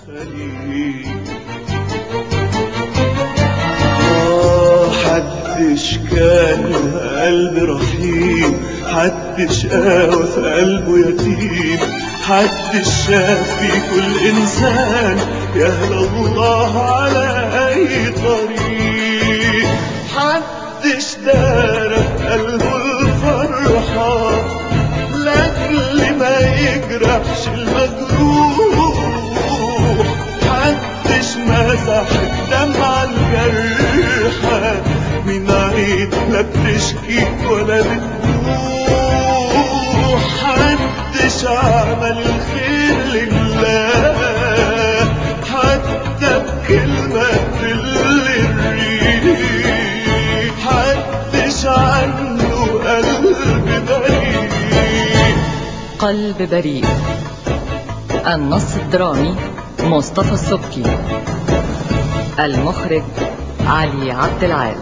خليل آه حدش كان قلب رحيم حدش قاوى في قلبه يتيم حدش شاف في كل إنسان يهل الله على أي طريق حدش دار في قلبه الفرحة لأجل ما يجرحش المجروح محدش مسح الدمعة الجرحى من عيد لا بتشكي ولا بتبوح محدش عمل الخير لله حتى بكلمة تل الريح محدش عنه قلب بريء قلب بريء النص الدرامي مصطفى السبكي المخرج علي عبد العال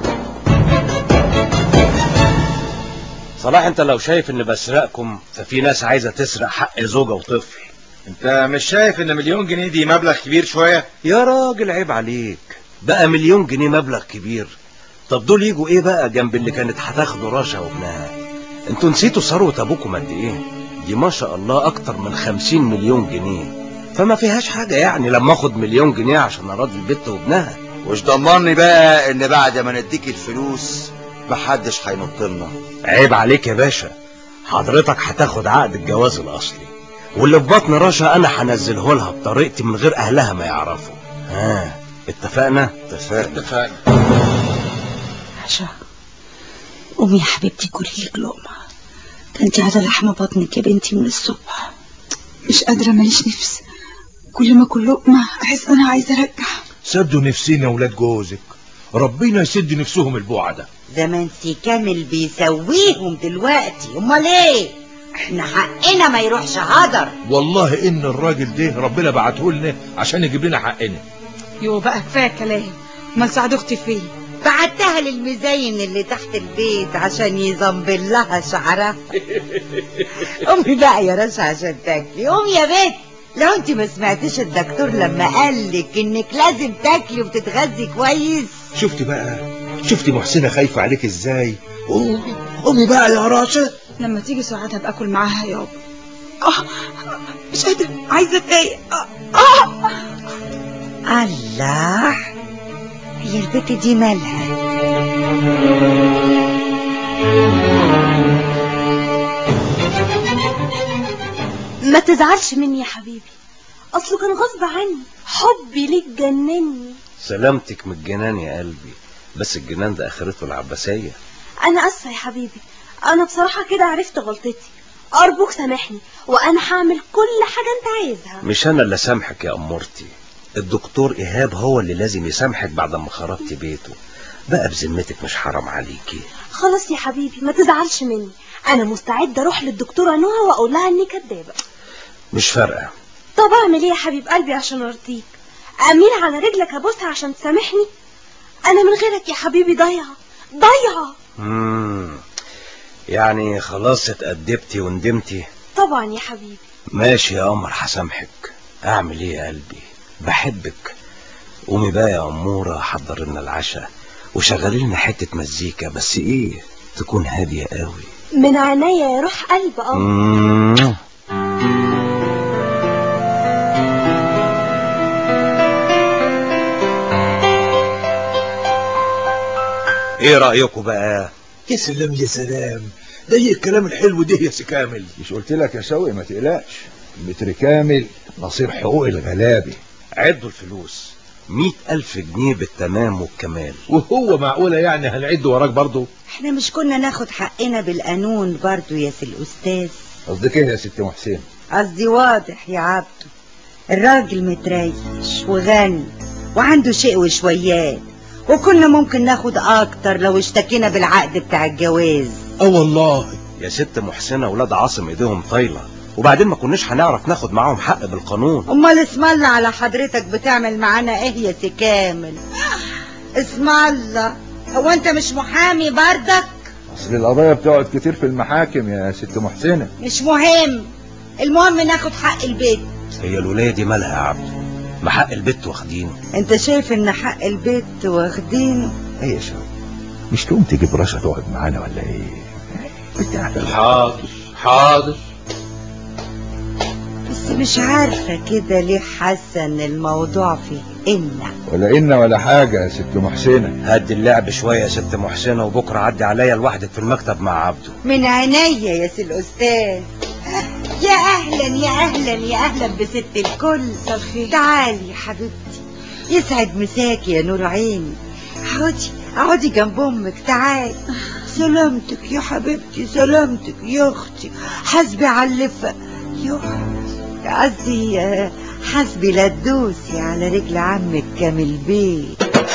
صلاح انت لو شايف ان بسرقكم ففي ناس عايزة تسرق حق زوجة وطفل انت مش شايف ان مليون جنيه دي مبلغ كبير شوية يا راجل عيب عليك بقى مليون جنيه مبلغ كبير طب دول يجوا ايه بقى جنب اللي كانت هتاخده رشا وابنها انتوا نسيتوا ثروة ابوكم قد ايه دي ما شاء الله اكتر من خمسين مليون جنيه فما فيهاش حاجة يعني لما اخد مليون جنيه عشان اراضي البت وابنها وش ضمني بقى ان بعد ما نديك الفلوس محدش هينط لنا عيب عليك يا باشا حضرتك هتاخد عقد الجواز الاصلي واللي في بطن رشا انا هنزله لها بطريقتي من غير اهلها ما يعرفوا ها اتفقنا اتفقنا اتفقنا رشا قومي يا حبيبتي كلي لك لقمة ده انت على لحم بطنك يا بنتي من الصبح مش قادرة ماليش نفس كل ما اكل لقمة احس انا عايزة ارجع سدوا نفسينا ولاد جوزك ربنا يسد نفسهم البوعة ده ده منسي كامل بيسويهم دلوقتي امال ايه احنا حقنا ما يروحش هدر والله ان الراجل ده ربنا بعته لنا عشان يجيب لنا حقنا يو بقى كفاية كلام امال سعد اختي فين بعتها للمزين اللي تحت البيت عشان يزنبل لها شعرها قومي بقى يا رشا عشان تاكلي قومي يا بنت لو انت ما سمعتيش الدكتور لما قالك انك لازم تاكلي وتتغذي كويس شفتي بقى شفتي محسنة خايفة عليك ازاي قومي قومي بقى يا راشد لما تيجي ساعتها ابقى اكل معاها يابا اه مش قادرة عايزة اتضايق اه اه الله هي البت دي مالها ما تزعلش مني يا حبيبي اصله كان غصب عني حبي ليك جنني سلامتك من الجنان يا قلبي بس الجنان ده اخرته العباسية انا اسفه يا حبيبي انا بصراحه كده عرفت غلطتي ارجوك سامحني وانا هعمل كل حاجه انت عايزها مش انا اللي سامحك يا امورتي الدكتور ايهاب هو اللي لازم يسامحك بعد ما خربت بيته بقى بذمتك مش حرام عليكي خلاص يا حبيبي ما تزعلش مني انا مستعده اروح للدكتوره نهى واقول لها اني كدابه مش فارقة طب اعمل ايه يا حبيب قلبي عشان ارضيك اميل على رجلك ابوسها عشان تسامحني انا من غيرك يا حبيبي ضايعه ضايعه مم. يعني خلاص اتأدبتي وندمتي طبعا يا حبيبي ماشي يا قمر هسامحك اعمل ايه يا قلبي بحبك قومي بقى يا اموره حضر لنا العشاء وشغلي لنا حته مزيكا بس ايه تكون هاديه قوي من عينيا يا روح قلب اه مم. ايه رايكم بقى يا سلام يا سلام ده ايه الكلام الحلو ده يا سي كامل مش قلت لك يا شوقي ما تقلقش متر كامل نصيب حقوق الغلابه عدوا الفلوس مئة ألف جنيه بالتمام والكمال وهو معقولة يعني هنعد وراك برضه احنا مش كنا ناخد حقنا بالقانون برضو يا سي الاستاذ قصدك ايه يا ست محسن قصدي واضح يا عبدو الراجل متريش وغني وعنده شيء وشويات وكنا ممكن ناخد اكتر لو اشتكينا بالعقد بتاع الجواز اه والله يا ست محسنة ولاد عاصم ايديهم طايلة وبعدين ما كناش هنعرف ناخد معاهم حق بالقانون امال اسم الله على حضرتك بتعمل معانا ايه يا سي كامل اسم الله هو انت مش محامي بردك اصل القضايا بتقعد كتير في المحاكم يا ست محسنة مش مهم المهم ناخد حق البيت هي الولاية دي مالها يا عبد ما حق البت واخدينه انت شايف ان حق البيت واخدينه ايه يا شباب مش تقوم تجيب رشا تقعد معانا ولا ايه بتاع حاضر حاضر بس مش عارفة كده ليه حاسة ان الموضوع فيه إن ولا إنا ولا حاجة يا ست محسنة هدي اللعب شوية يا ست محسنة وبكرة عدي عليا لوحدك في المكتب مع عبده من عينيا يا سي الأستاذ يا أهلا يا أهلا يا أهلا بست الكل تعالي يا حبيبتي يسعد مساكي يا نور عيني اقعدي اقعدي جنب أمك تعالي سلامتك يا حبيبتي سلامتك يا أختي حسبي على اللفة يا أختي قصدي آه، حسبي لا تدوسي على رجل عمك كامل بيه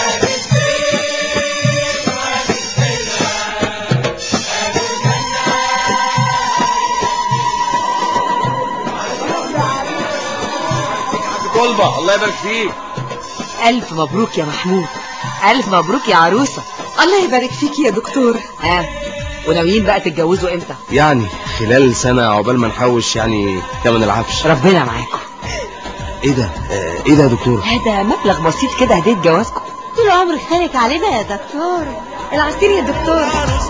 طلبة الله يبارك فيك ألف مبروك يا محمود ألف مبروك يا عروسة الله يبارك فيك يا دكتور ها وناويين بقى تتجوزوا امتى يعني خلال سنة عقبال ما نحوش يعني تمن العفش ربنا معاكم ايه ده آه، ايه ده يا دكتور هذا مبلغ بسيط كده هدية جوازكم طول عمرك خانك علينا يا دكتور العصير يا دكتور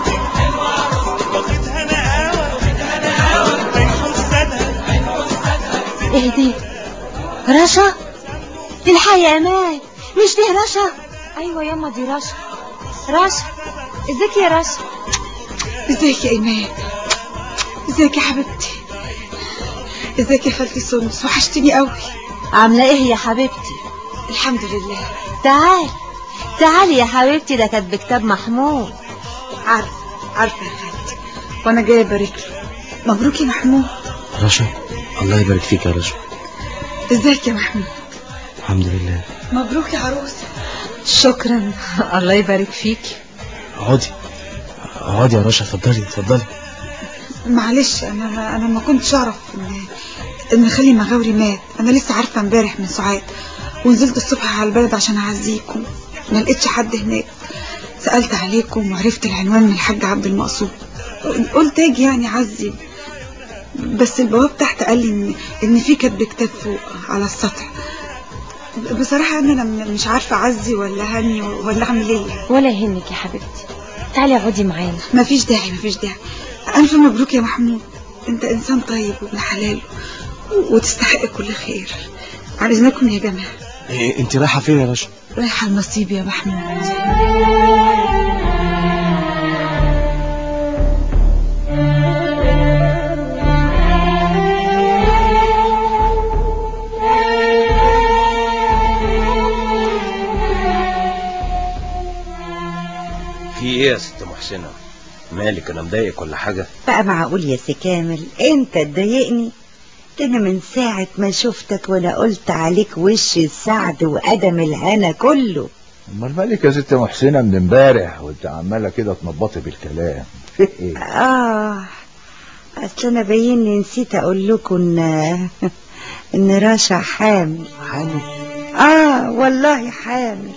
ايه دي رشا الحقي يا امان مش دي رشا ايوه ياما دي رشا رشا ازيك يا رشا ازيك يا ايمان ازيك يا حبيبتي ازيك يا خالتي سندس وحشتني قوي عامله ايه يا حبيبتي الحمد لله تعالي تعالي يا حبيبتي ده كانت بكتاب محمود عارفه عارفه يا خالتي وانا جايه ابارك له مبروك يا محمود رشا الله يبارك فيك يا رشا ازيك يا محمود الحمد لله مبروك يا عروسه شكرا الله يبارك فيك اقعدي اقعدي يا رشا اتفضلي اتفضلي معلش انا انا ما كنتش اعرف ان ان خالي مغاوري مات انا لسه عارفه امبارح من سعاد ونزلت الصبح على البلد عشان اعزيكم ما لقيتش حد هناك سالت عليكم وعرفت العنوان من الحاج عبد المقصود قلت اجي يعني اعزي بس البواب تحت قال لي ان ان في كاتب كتاب فوق على السطح بصراحه انا أنا مش عارفه اعزي ولا هني ولا اعمل ايه ولا يهمك يا حبيبتي تعالي اقعدي معانا مفيش داعي مفيش داعي ألف مبروك يا محمود أنت إنسان طيب وابن حلال و- وتستحق كل خير عن إذنكم يا جماعة إيه انت رايحة فين يا رشا رايحة النصيب يا محمود في ايه يا ست محسنة مالك انا مضايقك ولا حاجة بقى معقول يا سي كامل انت تضايقني ده انا من ساعة ما شفتك وانا قلت عليك وش السعد وقدم الهنا كله امال مالك يا ست محسنة من امبارح وانت عمالة كده تنبطي بالكلام في ايه اه اصل انا باين نسيت اقول لكم ان ان رشا حامل حامل اه والله حامل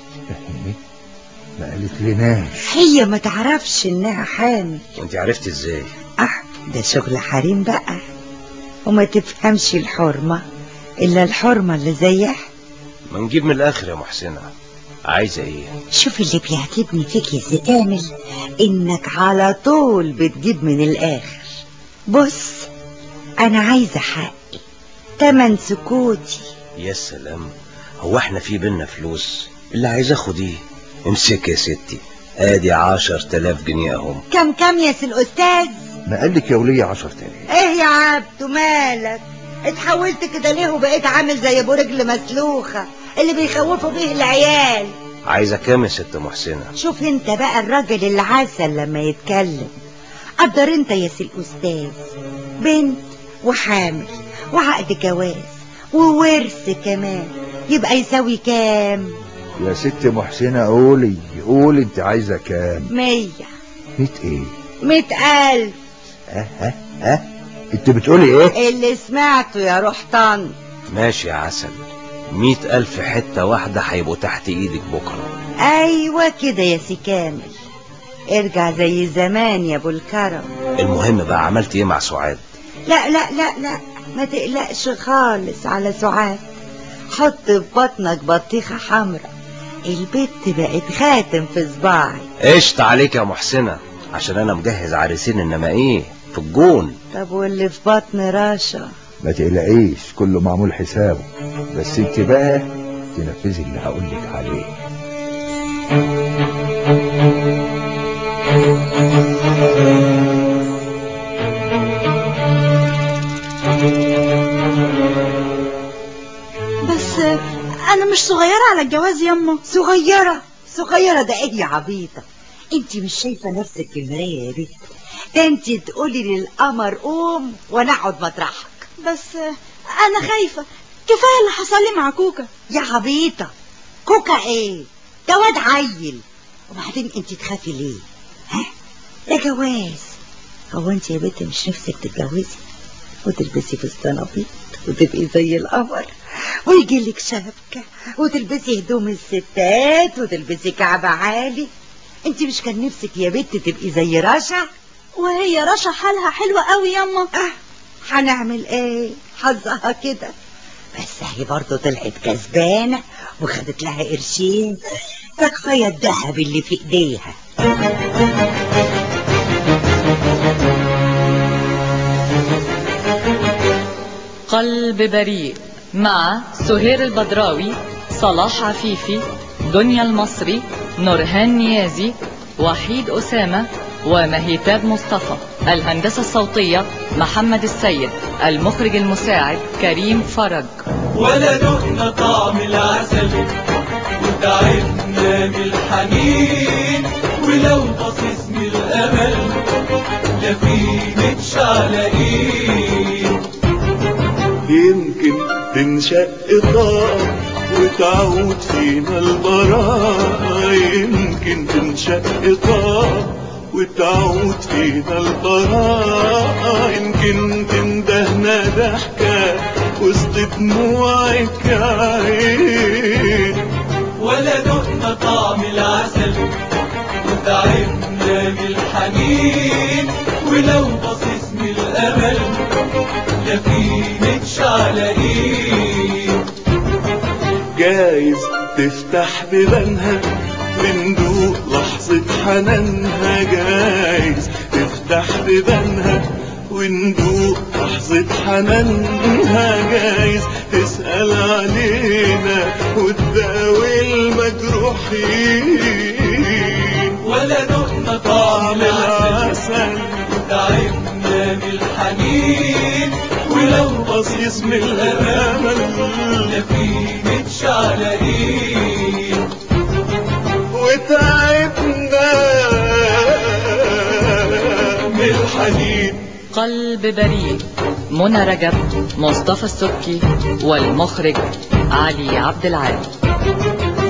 ما قالت لناش هي ما تعرفش انها حامل وانت عرفتي ازاي اه ده شغل حريم بقى وما تفهمش الحرمة الا الحرمة اللي زيها ما نجيب من الاخر يا محسنة عايزة ايه شوف اللي بيعجبني فيك يا سي كامل انك على طول بتجيب من الاخر بص انا عايزة حقي تمن سكوتي يا سلام هو احنا في بينا فلوس اللي عايز اخد ايه امسك يا ستي ادي عشر تلاف جنيه اهم كم كم يا سي الاستاذ ما قالك يا ولية عشر تاني ايه يا عبدو مالك اتحولت كده ليه وبقيت عامل زي ابو رجل مسلوخة اللي بيخوفوا بيه العيال عايزة كام يا ست محسنة شوف انت بقى الراجل اللي عسل لما يتكلم قدر انت يا سي الاستاذ بنت وحامل وعقد جواز وورث كمان يبقى يساوي كام يا ست محسنة قولي قولي انت عايزة كام مية ميت ايه مئة ألف ها ها ها انت بتقولي ايه اللي سمعته يا روح طن ماشي يا عسل مئة ألف حتة واحدة هيبقوا تحت ايدك بكرة ايوه كده يا سي كامل ارجع زي زمان يا ابو الكرم المهم بقى عملت ايه مع سعاد لا لا لا لا ما تقلقش خالص على سعاد حط في بطنك بطيخة حمراء البت بقت خاتم في صباعي قشط عليك يا محسنة عشان انا مجهز عريسين انما ايه في الجون طب واللي في بطن راشا ما تقلقيش كله معمول حسابه بس انت بقى تنفذي اللي هقولك عليه بس انا مش صغيرة على الجواز يما صغيرة صغيرة ده ايه يا عبيطة انت مش شايفة نفسك في المراية يا بنت ده انت تقولي للقمر قوم وانا اقعد مطرحك بس انا خايفة كفاية اللي حصل لي مع كوكا يا عبيطة كوكا ايه ده واد عيل وبعدين انت تخافي ليه ها ده جواز هو انت يا بنت مش نفسك تتجوزي وتلبسي فستان ابيض وتبقي زي القمر ويجي لك شبكة وتلبسي هدوم الستات وتلبسي كعب عالي انت مش كان نفسك يا بنت تبقي زي رشا وهي رشا حالها حلوة قوي يما اه هنعمل ايه حظها كده بس هي برضه طلعت كسبانة وخدت لها قرشين ده كفاية الذهب اللي في ايديها قلب بريء مع سهير البدراوي صلاح عفيفي دنيا المصري نورهان نيازي وحيد أسامة ومهيتاب مصطفى الهندسة الصوتية محمد السيد المخرج المساعد كريم فرج ولا دقنا طعم العسل وتعبنا من الحنين ولو بصيص من الامل لا في متشعلقين يمكن تنشق طاق وتعود فينا البراءة يمكن تنشق طاق وتعود فينا البراءة يمكن تندهنا ضحكة وسط دموعك عين ولا دقنا طعم العسل وتعبنا من الحنين ولو بصيص من الأمل لا في متشعلقين جايز تفتح بيبانها بندوق لحظة حنانها جايز تفتح بيبانها وندوق لحظة حنانها جايز تسأل علينا وتداوي المجروحين ولا دقنا طعم العسل وتعبنا من الحنين ولو بصيص من الأمل لا في متشعلقين وتعبنا من الحنين قلب بريء منى رجب مصطفى السبكي والمخرج علي عبد العال